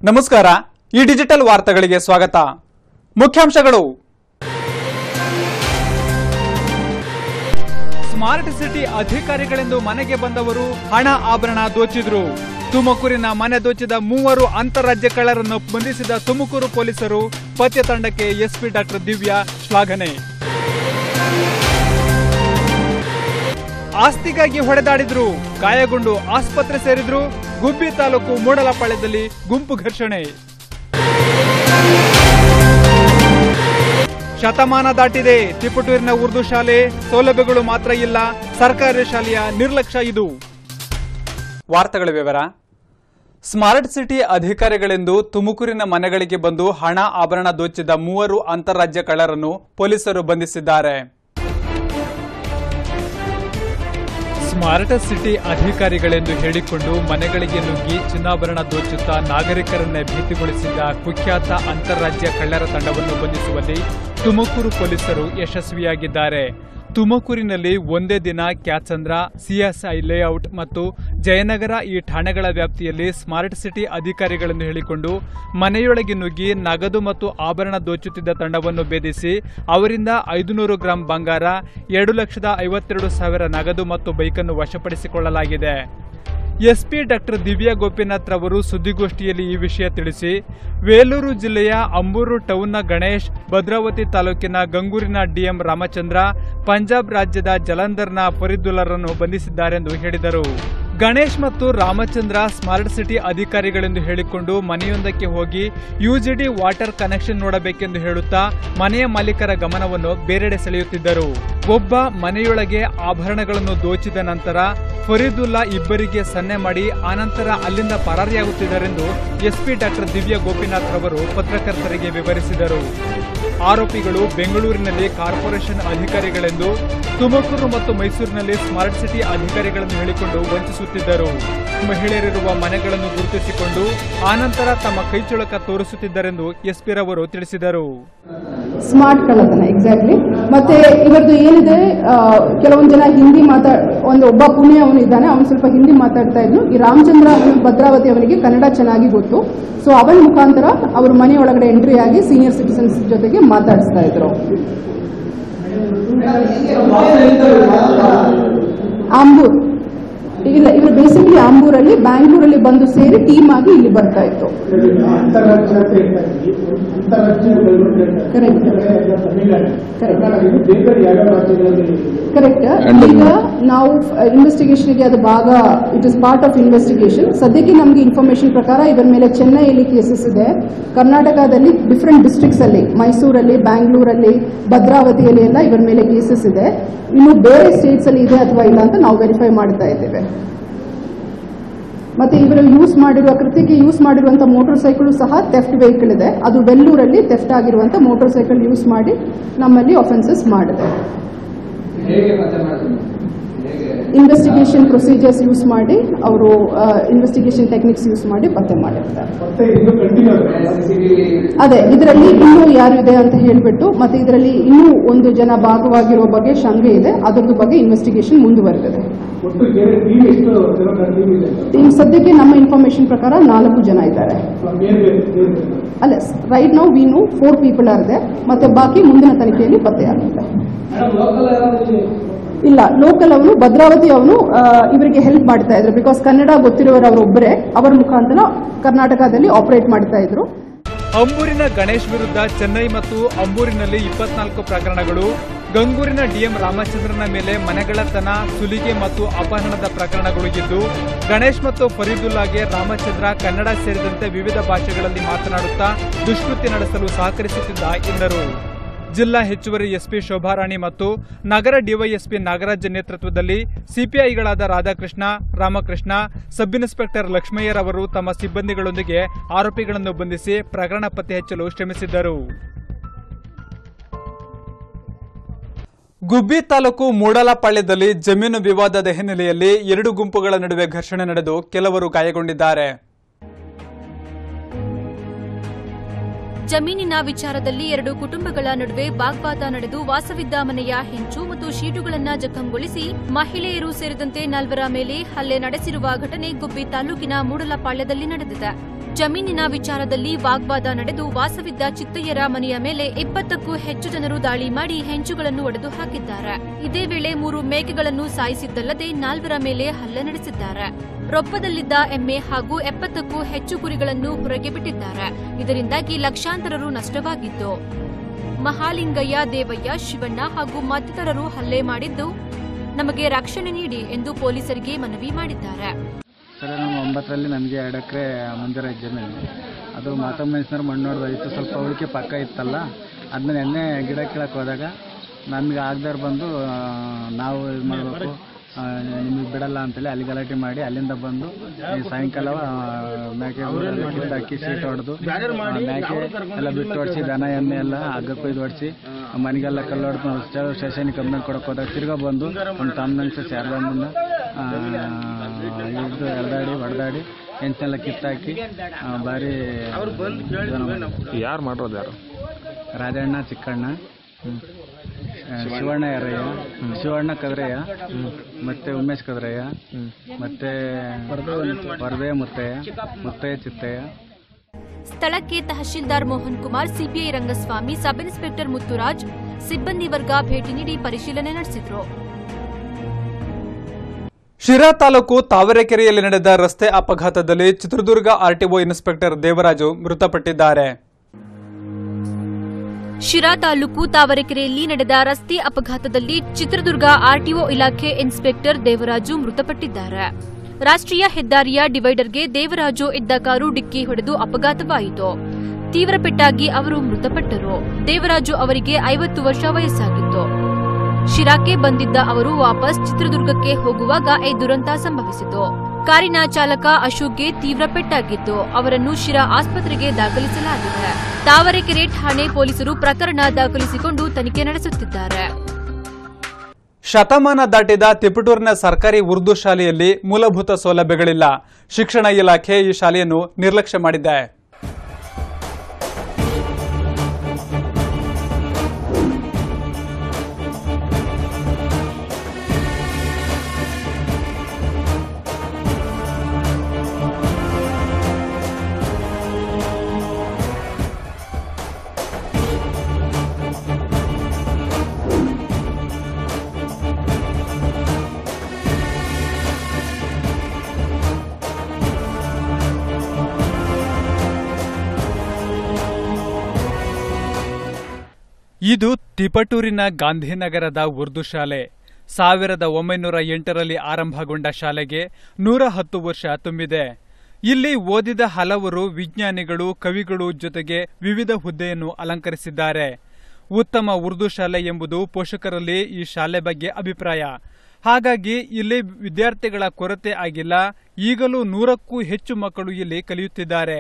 ನಮಸ್ಕಾರ ಈ ಡಿಜಿಟಲ್ ವಾರ್ತೆಗಳಿಗೆ ಸ್ವಾಗತ ಮುಖ್ಯಾಂಶಗಳು ಸ್ಮಾರ್ಟ್ ಸಿಟಿ ಅಧಿಕಾರಿಗಳೆಂದು ಮನೆಗೆ ಬಂದವರು ಹಣ ಆಭರಣ ದೋಚಿದ್ರು ತುಮಕೂರಿನ ಮನೆ ದೋಚಿದ ಮೂವರು ಅಂತಾರಾಜ್ಯ ಕಳ್ಳರನ್ನು ಬಂಧಿಸಿದ ತುಮಕೂರು ಪೊಲೀಸರು ಪತ್ಯ ತಂಡಕ್ಕೆ ಎಸ್ಪಿ ಡಾಕ್ಟರ್ ದಿವ್ಯಾ ಶ್ಲಾಘನೆ ಆಸ್ತಿಗಾಗಿ ಹೊಡೆದಾಡಿದ್ರು ಗಾಯಗೊಂಡು ಆಸ್ಪತ್ರೆ ಸೇರಿದ್ರು ಗುಬ್ಬಿ ತಾಲೂಕು ಮೂಡಲಪಾಳ್ಯದಲ್ಲಿ ಗುಂಪು ಘರ್ಷಣೆ ಶತಮಾನ ದಾಟಿದೆ ತಿಪಟೂರಿನ ಉರ್ದು ಶಾಲೆ ಸೌಲಭ್ಯಗಳು ಮಾತ್ರ ಇಲ್ಲ ಸರ್ಕಾರಿ ಶಾಲೆಯ ನಿರ್ಲಕ್ಷ್ಯ ಇದು ವಾರ್ತೆಗಳ ವಿವರ ಸ್ಮಾರ್ಟ್ ಸಿಟಿ ಅಧಿಕಾರಿಗಳೆಂದು ತುಮಕೂರಿನ ಮನೆಗಳಿಗೆ ಬಂದು ಹಣ ಆಭರಣ ದೋಚಿದ್ದ ಮೂವರು ಅಂತಾರಾಜ್ಯ ಕಳ್ಳರನ್ನು ಪೊಲೀಸರು ಬಂಧಿಸಿದ್ದಾರೆ ಸ್ಮಾರ್ಟ್ ಸಿಟಿ ಅಧಿಕಾರಿಗಳೆಂದು ಹೇಳಿಕೊಂಡು ಮನೆಗಳಿಗೆ ನುಗ್ಗಿ ಚಿನ್ನಾಭರಣ ದೋಚುತ್ತಾ ನಾಗರಿಕರನ್ನೇ ಭೀತಿಗೊಳಿಸಿದ ಕುಖ್ಯಾತ ಅಂತಾರಾಜ್ಯ ಕಳ್ಳರ ತಂಡವನ್ನು ಬಂಧಿಸುವಲ್ಲಿ ತುಮಕೂರು ಪೊಲೀಸರು ಯಶಸ್ವಿಯಾಗಿದ್ದಾರೆ ತುಮಕೂರಿನಲ್ಲಿ ಒಂದೇ ದಿನ ಕ್ಯಾಚಂದ್ರ ಸಿಎಸ್ಐ ಲೇಔಟ್ ಮತ್ತು ಜಯನಗರ ಈ ಠಾಣೆಗಳ ವ್ಯಾಪ್ತಿಯಲ್ಲಿ ಸ್ಮಾರ್ಟ್ ಸಿಟಿ ಅಧಿಕಾರಿಗಳನ್ನು ಹೇಳಿಕೊಂಡು ಮನೆಯೊಳಗೆ ನುಗ್ಗಿ ನಗದು ಮತ್ತು ಆಭರಣ ದೋಚುತ್ತಿದ್ದ ತಂಡವನ್ನು ಭೇದಿಸಿ ಅವರಿಂದ ಐದುನೂರು ಗ್ರಾಂ ಬಂಗಾರ ಎರಡು ಲಕ್ಷದ ಐವತ್ತೆರಡು ಸಾವಿರ ನಗದು ಮತ್ತು ಬೈಕನ್ನು ವಶಪಡಿಸಿಕೊಳ್ಳಲಾಗಿದೆ ಎಸ್ಪಿ ಡಾಕ್ಟರ್ ದಿವ್ಯಾ ಗೋಪಿನಾಥ್ ರವರು ಸುದ್ದಿಗೋಷ್ಠಿಯಲ್ಲಿ ಈ ವಿಷಯ ತಿಳಿಸಿ ವೇಲೂರು ಜಿಲ್ಲೆಯ ಅಂಬೂರು ಟೌನ್ನ ಗಣೇಶ್ ಭದ್ರಾವತಿ ತಾಲೂಕಿನ ಗಂಗೂರಿನ ಡಿಎಂ ರಾಮಚಂದ್ರ ಪಂಜಾಬ್ ರಾಜ್ಯದ ಜಲಂಧರ್ನ ಫರೀದುಲ್ಲರನ್ನು ಬಂಧಿಸಿದ್ದಾರೆಂದು ಹೇಳಿದರು ಗಣೇಶ್ ಮತ್ತು ರಾಮಚಂದ್ರ ಸ್ಮಾರ್ಟ್ ಸಿಟಿ ಅಧಿಕಾರಿಗಳೆಂದು ಹೇಳಿಕೊಂಡು ಮನೆಯೊಂದಕ್ಕೆ ಹೋಗಿ ಯುಜಿಡಿ ವಾಟರ್ ಕನೆಕ್ಷನ್ ನೋಡಬೇಕೆಂದು ಹೇಳುತ್ತಾ ಮನೆಯ ಮಾಲೀಕರ ಗಮನವನ್ನು ಬೇರೆಡೆ ಸೆಳೆಯುತ್ತಿದ್ದರು ಒಬ್ಬ ಮನೆಯೊಳಗೆ ಆಭರಣಗಳನ್ನು ದೋಚಿದ ನಂತರ ಫರೀದುಲ್ಲಾ ಇಬ್ಬರಿಗೆ ಸನ್ನೆ ಮಾಡಿ ಆನಂತರ ಅಲ್ಲಿಂದ ಪರಾರಿಯಾಗುತ್ತಿದ್ದಾರೆಂದು ಎಸ್ಪಿ ಡಾಕ್ಟರ್ ದಿವ್ಯಾ ಗೋಪಿನಾಥ್ ರವರು ಪತ್ರಕರ್ತರಿಗೆ ವಿವರಿಸಿದರು ಆರೋಪಿಗಳು ಬೆಂಗಳೂರಿನಲ್ಲಿ ಕಾರ್ಪೊರೇಷನ್ ಅಧಿಕಾರಿಗಳೆಂದು ತುಮಕೂರು ಮತ್ತು ಮೈಸೂರಿನಲ್ಲಿ ಸ್ಮಾರ್ಟ್ ಸಿಟಿ ಅಧಿಕಾರಿಗಳನ್ನು ಹೇಳಿಕೊಂಡು ವಂಚಿಸುತ್ತಿದ್ದರು ಮಹಿಳೆಯರಿರುವ ಮನೆಗಳನ್ನು ಗುರುತಿಸಿಕೊಂಡು ಆನಂತರ ತಮ್ಮ ಕೈಚಳಕ ತೋರಿಸುತ್ತಿದ್ದರೆಂದು ಎಸ್ಪಿ ರವರು ತಿಳಿಸಿದರು ಸ್ಮಾರ್ಟ್ ಕಳ್ಳತನ ಎಕ್ಸಾಕ್ಟ್ಲಿ ಮತ್ತೆ ಇವರದು ಏನಿದೆ ಆ, ಕೆಲವೊಂದು ಜನ ಹಿಂದಿ ಮಾತಾ ಒಂದು ಒಬ್ಬ ಪುಣೆ ಅವನು ಇದ್ದಾನೆ ಅವನು ಸ್ವಲ್ಪ ಹಿಂದಿ ಮಾತಾಡ್ತಾ ಇದ್ನು ಈ ರಾಮಚಂದ್ರ ಅವನು ಭದ್ರಾವತಿ ಅವನಿಗೆ ಕನ್ನಡ ಚೆನ್ನಾಗಿ ಗೊತ್ತು ಸೊ ಅವನ ಮುಖಾಂತರ ಅವ್ರ ಮನೆ ಒಳಗಡೆ ಎಂಟ್ರಿ ಆಗಿ ಸೀನಿಯರ್ ಸಿಟಿಸನ್ಸ್ ಜೊತೆಗೆ ಮಾತಾಡಿಸ್ತಾ ಇದ್ರು ಆಂಬೂರ್ ಇಲ್ಲ ಇವರು ಬೇಸಿಕಲಿ ಆಂಬೂರಲ್ಲಿ ಬ್ಯಾಂಗ್ಳೂರಲ್ಲಿ ಬಂದು ಸೇರಿ ಟೀಮ್ ಆಗಿ ಇಲ್ಲಿ ಬರ್ತಾ ಇತ್ತು ಕರೆಕ್ಟ್ ಕರೆಕ್ಟ್ ಈಗ ನಾವು ಇನ್ವೆಸ್ಟಿಗೇಷನ್ಗೆ ಅದು ಭಾಗ it is part of investigation ಸದ್ಯಕ್ಕೆ ನಮಗೆ ಇನ್ಫಾರ್ಮೇಶನ್ ಪ್ರಕಾರ ಇವರ ಮೇಲೆ ಚೆನ್ನೈಯಲ್ಲಿ ಕೇಸಸ್ ಇದೆ ಕರ್ನಾಟಕದಲ್ಲಿ ಡಿಫ್ರೆಂಟ್ ಡಿಸ್ಟ್ರಿಕ್ಟ್ಸ್ ಅಲ್ಲಿ ಮೈಸೂರಲ್ಲಿ ಬ್ಯಾಂಗ್ಳೂರಲ್ಲಿ ಭದ್ರಾವತಿಯಲ್ಲಿ ಎಲ್ಲ ಇವರ ಮೇಲೆ ಕೇಸಸ್ ಇದೆ ಇನ್ನು ಬೇರೆ ಸ್ಟೇಟ್ಸ್ ಅಲ್ಲಿ ಇದೆ ಅಥವಾ ಇಲ್ಲ ಅಂತ ನಾವು ವೆರಿಫೈ ಮಾಡ್ತಾ ಇದ್ದೇವೆ ಮತ್ತೆ ಇವರು ಯೂಸ್ ಮಾಡಿರುವ ಕೃತ್ಯಕ್ಕೆ ಯೂಸ್ ಮಾಡಿರುವಂತ ಮೋಟಾರ್ ಸೈಕಲ್ ಸಹ ಥೆಫ್ಟ್ ವೆಹಿಕಲ್ ಇದೆ ಅದು ವೆಲ್ಲೂರಲ್ಲಿ ಥೆಫ್ಟ್ ಆಗಿರುವಂತ ಮೋಟಾರ್ ಸೈಕಲ್ ಯೂಸ್ ಮಾಡಿ ನಮ್ಮಲ್ಲಿ ಒಫೆನ್ಸಸ್ ಮಾಡಿದೆ ಹೇಗೆ ಪತ್ತೆ ಮಾಡ್ತೀನಿ ಹೇಗೆ ಇನ್ವೆಸ್ಟಿಗೇಷನ್ ಪ್ರೊಸೀಜರ್ಸ್ ಯೂಸ್ ಮಾಡಿ ಅವರು ಇನ್ವೆಸ್ಟಿಗೇಷನ್ ಟೆಕ್ನಿಕ್ಸ್ ಯೂಸ್ ಮಾಡಿ ಪತ್ತೆ ಮಾಡಿರ್ತಾರೆ ಸಿಸಿಟಿವಿ ಅದೇ ಇದರಲ್ಲಿ ಇನ್ನೂ ಯಾರು ಇದೆ ಅಂತ ಹೇಳ್ಬಿಟ್ಟು ಮತ್ತೆ ಇದರಲ್ಲಿ ಇನ್ನೂ ಒಂದು ಜನ ಭಾಗವಾಗಿರೋ ಬಗ್ಗೆ ಶಂಕೆ ಇದೆ ಅದರದ್ದು ಬಗ್ಗೆ ಇನ್ವೆಸ್ಟಿಗೇಷನ್ ಮುಂದುವರೆದಿದೆ ಒಟ್ಟು ಬೇರೆ ಟೀಮ್ ಎಷ್ಟು ಜನ ಟೀಮ್ ಇದೆ ಇನ್ನು ಸದ್ಯಕ್ಕೆ ನಮ್ಮ ಇನ್ಫಾರ್ಮೇಶನ್ ಪ್ರಕಾರ ನಾಲ್ಕು ಜನ ಇದ್ದಾರೆ ಬೇರೆ ಬೇರೆ ಬೇರೆ ಬೇರೆ. ಅಲ್ಲ right now we know four people are ಇದೆ ಮತ್ತೆ ಬಾಕಿ ಮುಂದಿನ ತನಿಖೆಯಲ್ಲಿ ಪತ್ತೆಯಾಗುತ್ತೆ ಇಲ್ಲ ಲೋಕಲ್ ಅವನು ಭದ್ರಾವತಿ ಅವನು ಆ, ಇವರಿಗೆ ಹೆಲ್ಪ್ ಮಾಡ್ತಾ ಇದ್ರು ಬಿಕಾಸ್ ಕನ್ನಡ ಗೊತ್ತಿರೋರು ಅವರೊಬ್ಬರೇ ಅವರ ಮುಖಾಂತರ ಕರ್ನಾಟಕದಲ್ಲಿ ಆಪರೇಟ್ ಮಾಡ್ತಾ ಇದ್ರು ಅಂಬೂರಿನ ಗಣೇಶ್ ವಿರುದ್ಧ ಚೆನ್ನೈ ಮತ್ತು ಅಂಬೂರಿನಲ್ಲಿ ಇಪ್ಪತ್ನಾಲ್ಕು ಪ್ರಕರಣಗಳು ಗಂಗೂರಿನ ಡಿಎಂ ರಾಮಚಂದ್ರನ ಮೇಲೆ ಮನೆಗಳತನ ಸುಲಿಗೆ ಮತ್ತು ಅಪಹರಣದ ಪ್ರಕರಣಗಳು ಇದ್ದು ಗಣೇಶ್ ಮತ್ತು ಫರೀದುಲ್ಲಾಗೆ ರಾಮಚಂದ್ರ ಕನ್ನಡ ಸೇರಿದಂತೆ ವಿವಿಧ ಭಾಷೆಗಳಲ್ಲಿ ಮಾತನಾಡುತ್ತಾ ದುಷ್ಕೃತ್ಯ ನಡೆಸಲು ಸಹಕರಿಸುತ್ತಿದ್ದ ಎಂದರು ಜಿಲ್ಲಾ ಹೆಚ್ಚುವರಿ ಎಸ್ಪಿ ಶೋಭಾರಾಣಿ ಮತ್ತು ನಗರ ಡಿವೈಎಸ್ಪಿ ನಾಗರಾಜ್ ನೇತೃತ್ವದಲ್ಲಿ ಸಿಪಿಐಗಳಾದ ರಾಧಾಕೃಷ್ಣ ರಾಮಕೃಷ್ಣ ಸಬ್ ಇನ್ಸ್ಪೆಕ್ಟರ್ ಲಕ್ಷ್ಮಯ್ಯರ್ ಅವರು ತಮ್ಮ ಸಿಬ್ಬಂದಿಗಳೊಂದಿಗೆ ಆರೋಪಿಗಳನ್ನು ಬಂಧಿಸಿ ಪ್ರಕರಣ ಪತ್ತೆ ಹಚ್ಚಲು ಶ್ರಮಿಸಿದ್ದರು ಗುಬ್ಬಿ ತಾಲೂಕು ಮೂಡಲಪಾಳ್ಯದಲ್ಲಿ ಜಮೀನು ವಿವಾದದ ಹಿನ್ನೆಲೆಯಲ್ಲಿ ಎರಡು ಗುಂಪುಗಳ ನಡುವೆ ಘರ್ಷಣೆ ನಡೆದು ಕೆಲವರು ಗಾಯಗೊಂಡಿದ್ದಾರೆ ಜಮೀನಿನ ವಿಚಾರದಲ್ಲಿ ಎರಡು ಕುಟುಂಬಗಳ ನಡುವೆ ವಾಗ್ವಾದ ನಡೆದು ವಾಸವಿದ್ದ ಮನೆಯ ಹೆಂಚು ಮತ್ತು ಶೀಟುಗಳನ್ನ ಜಖಂಗೊಳಿಸಿ ಮಹಿಳೆಯರು ಸೇರಿದಂತೆ ನಾಲ್ವರ ಮೇಲೆ ಹಲ್ಲೆ ನಡೆಸಿರುವ ಘಟನೆ ಗುಬ್ಬಿ ತಾಲೂಕಿನ ಮೂಡಲಪಾಳ್ಯದಲ್ಲಿ ನಡೆದಿದೆ ಜಮೀನಿನ ವಿಚಾರದಲ್ಲಿ ವಾಗ್ವಾದ ನಡೆದು ವಾಸವಿದ್ದ ಚಿತ್ತಯ್ಯರ ಮನೆಯ ಮೇಲೆ ಇಪ್ಪತ್ತಕ್ಕೂ ಹೆಚ್ಚು ಜನರು ದಾಳಿ ಮಾಡಿ ಹೆಂಚುಗಳನ್ನು ಒಡೆದು ಹಾಕಿದ್ದಾರೆ ಇದೇ ವೇಳೆ ಮೂರು ಮೇಕೆಗಳನ್ನು ಸಾಯಿಸಿದ್ದಲ್ಲದೆ ನಾಲ್ವರ ಮೇಲೆ ಹಲ್ಲೆ ನಡೆಸಿದ್ದಾರೆ ರೊಪ್ಪದಲ್ಲಿದ್ದ ಎಮ್ಮೆ ಹಾಗೂ ಎಪ್ಪತ್ತಕ್ಕೂ ಹೆಚ್ಚು ಕುರಿಗಳನ್ನು ಹೊರಗೆ ಬಿಟ್ಟಿದ್ದಾರೆ ಇದರಿಂದಾಗಿ ಲಕ್ಷಾಂತರ ರು ನಷ್ಟವಾಗಿತ್ತು ಮಹಾಲಿಂಗಯ್ಯ ದೇವಯ್ಯ ಶಿವಣ್ಣ ಹಾಗೂ ಮತ್ತಿತರರು ಹಲ್ಲೆ ಮಾಡಿದ್ದು ನಮಗೆ ರಕ್ಷಣೆ ನೀಡಿ ಎಂದು ಪೊಲೀಸರಿಗೆ ಮನವಿ ಮಾಡಿದ್ದಾರೆ ಸರ್ ನಮ್ಮ ಒಂಬತ್ತರಲ್ಲಿ ನನಗೆ ಎರಡು ಎಕರೆ ಮಂದಿರ ಜಮೀನು ಅದು ಮಾತಮ್ಮ ಮನುಷ್ಯನವ್ರು ಮಣ್ಣು ಹೊಡೆದೋಯ್ತು ಸ್ವಲ್ಪ ಉಳಿಕೆ ಪಕ್ಕ ಇತ್ತಲ್ಲ ಅದನ್ನ ಎಣ್ಣೆ ಗಿಡ ಕೀಳಕ್ಕೆ ಹೋದಾಗ ನಮಗೆ ಆಗದಾರ ಬಂದು ಆ, ನಾವು ಇದು ಮಾಡಬೇಕು ನಿಮಗೆ ಬಿಡಲ್ಲ ಅಂತೇಳಿ ಅಲ್ಲಿ ಗಲಾಟೆ ಮಾಡಿ ಅಲ್ಲಿಂದ ಬಂದು ಈ ಸಾಯಂಕಾಲ ಆ, ಮೇಕೆ ಊರಲ್ಲಿ ಕಿತ್ತು ಹಾಕಿ ಸೀಟ್ ಹೊಡೆದು ಮೇಕೆ ಎಲ್ಲ ಬಿಟ್ಟು ಹೊಡ್ಸಿ ದನ ಎಣ್ಣೆ ಎಲ್ಲ ಹಗ್ಗ ಕೊಯ್ದು ಹೊಡ್ಸಿ ಮನೆಗೆಲ್ಲ ಕಲ್ಲು ಹೊಡೆದು ನಾವು ಸ್ಟೇಷನ್ಗೆ ಕಂಪ್ಲೇಂಟ್ ಕೊಡಕ್ಕೆ ಹೋದಾಗ ತಿರ್ಗಾ ಬಂದು ನಮ್ಮ ತಮ್ಮನ ಶಾರದಮ್ಮನ ಇದು ಎಳ್ದಾಡಿ ಹೊಡೆದಾಡಿ ಹೆಂಚನೆಲ್ಲ ಕಿತ್ತಾಕಿ ಆ, ಭಾರಿ ಯಾರು ಮಾಡೋದು ಯಾರು ರಾಜಣ್ಣ ಚಿಕ್ಕಣ್ಣ ಆ, ಶಿವಣ್ಣ ಯಾರಯ್ಯ ಶಿವಣ್ಣ ಕದ್ರಯ್ಯ ಮತ್ತೆ ಉಮೇಶ್ ಕದ್ರಯ್ಯ ಮತ್ತೆ ವರದೆ ಮುತ್ತಯ್ಯ ಮುತ್ತಯ್ಯ ಚಿತ್ತಯ್ಯ ಸ್ಥಳಕ್ಕೆ tahsildar Mohan Kumar CPI Rangaswamy sub inspector Muthuraj ಸಿಬ್ಬಂದಿ ವರ್ಗ ಭೇಟಿ ನೀಡಿ ಪರಿಶೀಲನೆ ನಡೆಸಿದ್ರು ಶಿರಾ ತಾಲೂಕು ತಾವರೆಕೆರೆಯಲ್ಲಿ ನಡೆದ ರಸ್ತೆ ಅಪಘಾತದಲ್ಲಿ ಚಿತ್ರದುರ್ಗ ಆರ್ಟಿಒ ಇನ್ಸ್ಪೆಕ್ಟರ್ ದೇವರಾಜು ಮೃತಪಟ್ಟಿದ್ದಾರೆ ಶಿರಾ ತಾಲೂಕು ತಾವರೆಕೆರೆಯಲ್ಲಿ ನಡೆದ ರಸ್ತೆ ಅಪಘಾತದಲ್ಲಿ ಚಿತ್ರದುರ್ಗ ಆರ್ಟಿಒ ಇಲಾಖೆ ಇನ್ಸ್ಪೆಕ್ಟರ್ ದೇವರಾಜು ಮೃತಪಟ್ಟಿದ್ದಾರೆ ರಾಷ್ಟ್ರೀಯ ಹೆದ್ದಾರಿಯ ಡಿವೈಡರ್ಗೆ ದೇವರಾಜು ಇದ್ದ ಕಾರು ಡಿಕ್ಕಿ ಹೊಡೆದು ಅಪಘಾತವಾಯಿತು ತೀವ್ರ ಪೆಟ್ಟಾಗಿ ಅವರು ಮೃತಪಟ್ಟರು ದೇವರಾಜು ಅವರಿಗೆ ಐವತ್ತು ವರ್ಷ ವಯಸ್ಸಾಗಿತ್ತು ಶಿರಾಕ್ಕೆ ಬಂದಿದ್ದ ಅವರು ವಾಪಸ್ ಚಿತ್ರದುರ್ಗಕ್ಕೆ ಹೋಗುವಾಗ ಈ ದುರಂತ ಸಂಭವಿಸಿತು ಕಾರಿನ ಚಾಲಕ ಅಶೋಕ್ಗೆ ತೀವ್ರ ಪೆಟ್ಟಾಗಿದ್ದು ಅವರನ್ನು ಶಿರಾ ಆಸ್ಪತ್ರೆಗೆ ದಾಖಲಿಸಲಾಗಿದೆ ತಾವರೆಕೆರೆ ಠಾಣೆ ಪೊಲೀಸರು ಪ್ರಕರಣ ದಾಖಲಿಸಿಕೊಂಡು ತನಿಖೆ ನಡೆಸುತ್ತಿದ್ದಾರೆ ಶತಮಾನ ದಾಟಿದ ತಿಪಟೂರಿನ ಸರ್ಕಾರಿ ಉರ್ದು ಶಾಲೆಯಲ್ಲಿ ಮೂಲಭೂತ ಸೌಲಭ್ಯಗಳಿಲ್ಲ ಶಿಕ್ಷಣ ಇಲಾಖೆ ಈ ಶಾಲೆಯನ್ನು ನಿರ್ಲಕ್ಷ್ಯ ಮಾಡಿದೆ ಇದು ತಿಪಟೂರಿನ ಗಾಂಧಿನಗರದ ಉರ್ದು ಶಾಲೆ ಸಾವಿರದ ಒಂಬೈನೂರ ಎಂಟರಲ್ಲಿ ಆರಂಭಗೊಂಡ ಶಾಲೆಗೆ ನೂರ ಹತ್ತು ವರ್ಷ ತುಂಬಿದೆ ಇಲ್ಲಿ ಓದಿದ ಹಲವರು ವಿಜ್ಞಾನಿಗಳು ಕವಿಗಳು ಜೊತೆಗೆ ವಿವಿಧ ಹುದ್ದೆಯನ್ನು ಅಲಂಕರಿಸಿದ್ದಾರೆ ಉತ್ತಮ ಉರ್ದು ಶಾಲೆ ಎಂಬುದು ಪೋಷಕರಲ್ಲಿ ಈ ಶಾಲೆ ಬಗ್ಗೆ ಅಭಿಪ್ರಾಯ ಹಾಗಾಗಿ ಇಲ್ಲಿ ವಿದ್ಯಾರ್ಥಿಗಳ ಕೊರತೆ ಆಗಿಲ್ಲ ಈಗಲೂ ನೂರಕ್ಕೂ ಹೆಚ್ಚು ಮಕ್ಕಳು ಇಲ್ಲಿ ಕಲಿಯುತ್ತಿದ್ದಾರೆ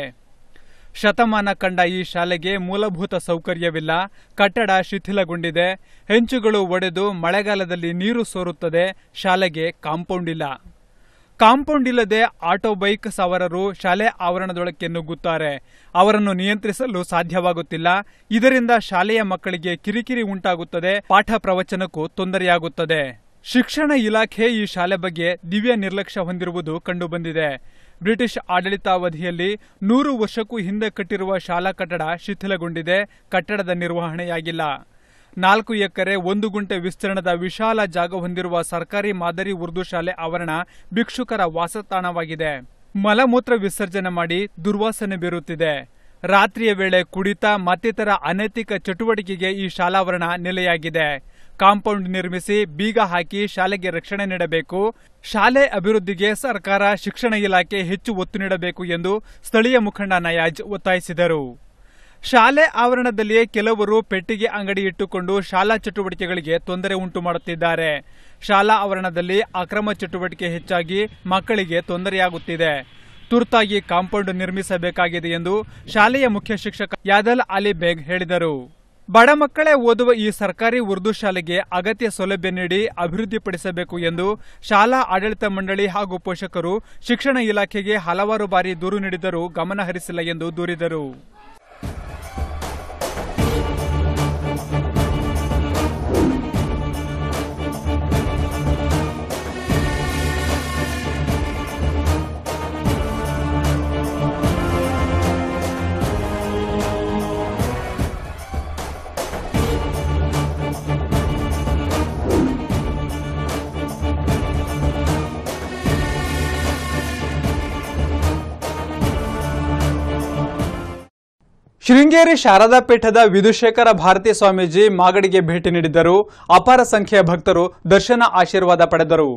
ಶತಮಾನ ಕಂಡ ಈ ಶಾಲೆಗೆ ಮೂಲಭೂತ ಸೌಕರ್ಯವಿಲ್ಲ ಕಟ್ಟಡ ಶಿಥಿಲಗೊಂಡಿದೆ ಹೆಂಚುಗಳು ಒಡೆದು ಮಳೆಗಾಲದಲ್ಲಿ ನೀರು ಸೋರುತ್ತದೆ ಶಾಲೆಗೆ ಕಾಂಪೌಂಡ್ ಇಲ್ಲ ಕಾಂಪೌಂಡ್ ಇಲ್ಲದೆ ಆಟೋ ಬೈಕ್ ಸವಾರರು ಶಾಲೆ ಆವರಣದೊಳಕ್ಕೆ ನುಗ್ಗುತ್ತಾರೆ ಅವರನ್ನು ನಿಯಂತ್ರಿಸಲು ಸಾಧ್ಯವಾಗುತ್ತಿಲ್ಲ ಇದರಿಂದ ಶಾಲೆಯ ಮಕ್ಕಳಿಗೆ ಕಿರಿಕಿರಿ ಉಂಟಾಗುತ್ತದೆ ಪಾಠ ಪ್ರವಚನಕ್ಕೂ ತೊಂದರೆಯಾಗುತ್ತದೆ ಶಿಕ್ಷಣ ಇಲಾಖೆ ಈ ಶಾಲೆ ಬಗ್ಗೆ ದಿವ್ಯ ನಿರ್ಲಕ್ಷ್ಯ ಹೊಂದಿರುವುದು ಕಂಡುಬಂದಿದೆ ಬ್ರಿಟಿಷ್ ಆಡಳಿತಾವಧಿಯಲ್ಲಿ ನೂರು ವರ್ಷಕ್ಕೂ ಹಿಂದೆ ಕಟ್ಟಿರುವ ಶಾಲಾ ಕಟ್ಟಡ ಶಿಥಿಲಗೊಂಡಿದೆ ಕಟ್ಟಡದ ನಿರ್ವಹಣೆಯಾಗಿಲ್ಲ ನಾಲ್ಕು ಎಕರೆ ಒಂದು ಗುಂಟೆ ವಿಸ್ತೀರ್ಣದ ವಿಶಾಲ ಜಾಗ ಹೊಂದಿರುವ ಸರ್ಕಾರಿ ಮಾದರಿ ಉರ್ದು ಶಾಲೆ ಆವರಣ ಭಿಕ್ಷುಕರ ವಾಸತಾಣವಾಗಿದೆ ಮಲಮೂತ್ರ ವಿಸರ್ಜನೆ ಮಾಡಿ ದುರ್ವಾಸನೆ ಬೀರುತ್ತಿದೆ ರಾತ್ರಿಯ ವೇಳೆ ಕುಡಿತ ಮತ್ತಿತರ ಅನೈತಿಕ ಚಟುವಟಿಕೆಗೆ ಈ ಶಾಲಾವರಣ ನೆಲೆಯಾಗಿದೆ ಕಾಂಪೌಂಡ್ ನಿರ್ಮಿಸಿ ಬೀಗ ಹಾಕಿ ಶಾಲೆಗೆ ರಕ್ಷಣೆ ನೀಡಬೇಕು ಶಾಲೆ ಅಭಿವೃದ್ಧಿಗೆ ಸರ್ಕಾರ ಶಿಕ್ಷಣ ಇಲಾಖೆ ಹೆಚ್ಚು ಒತ್ತು ನೀಡಬೇಕು ಎಂದು ಸ್ಥಳೀಯ ಮುಖಂಡ ನಯಾಜ್ ಒತ್ತಾಯಿಸಿದರು ಶಾಲೆ ಆವರಣದಲ್ಲಿಯೇ ಕೆಲವರು ಪೆಟ್ಟಿಗೆ ಅಂಗಡಿ ಇಟ್ಟುಕೊಂಡು ಶಾಲಾ ಚಟುವಟಿಕೆಗಳಿಗೆ ತೊಂದರೆ ಉಂಟು ಮಾಡುತ್ತಿದ್ದಾರೆ ಶಾಲಾ ಆವರಣದಲ್ಲಿ ಅಕ್ರಮ ಚಟುವಟಿಕೆ ಹೆಚ್ಚಾಗಿ ಮಕ್ಕಳಿಗೆ ತೊಂದರೆಯಾಗುತ್ತಿದೆ ತುರ್ತಾಗಿ ಕಾಂಪೌಂಡ್ ನಿರ್ಮಿಸಬೇಕಾಗಿದೆ ಎಂದು ಶಾಲೆಯ ಮುಖ್ಯ ಶಿಕ್ಷಕ ಯಾದಲ್ ಅಲಿ ಬೇಗ್ ಹೇಳಿದರು ಬಡ ಮಕ್ಕಳೇ ಓದುವ ಈ ಸರ್ಕಾರಿ ಉರ್ದು ಶಾಲೆಗೆ ಅಗತ್ಯ ಸೌಲಭ್ಯ ನೀಡಿ ಅಭಿವೃದ್ಧಿಪಡಿಸಬೇಕು ಎಂದು ಶಾಲಾ ಆಡಳಿತ ಮಂಡಳಿ ಹಾಗೂ ಪೋಷಕರು ಶಿಕ್ಷಣ ಇಲಾಖೆಗೆ ಹಲವಾರು ಬಾರಿ ದೂರು ನೀಡಿದರೂ ಗಮನ ಹರಿಸಿಲ್ಲ ಎಂದು ದೂರಿದರು ಶೃಂಗೇರಿ ಶಾರದಾ ಪೀಠದ ವಿಧುಶೇಖರ ಭಾರತಿ ಸ್ವಾಮೀಜಿ ಮಾಗಡಿಗೆ ಭೇಟಿ ನೀಡಿದ್ದರು ಅಪಾರ ಸಂಖ್ಯೆಯ ಭಕ್ತರು ದರ್ಶನ ಆಶೀರ್ವಾದ ಪಡೆದರು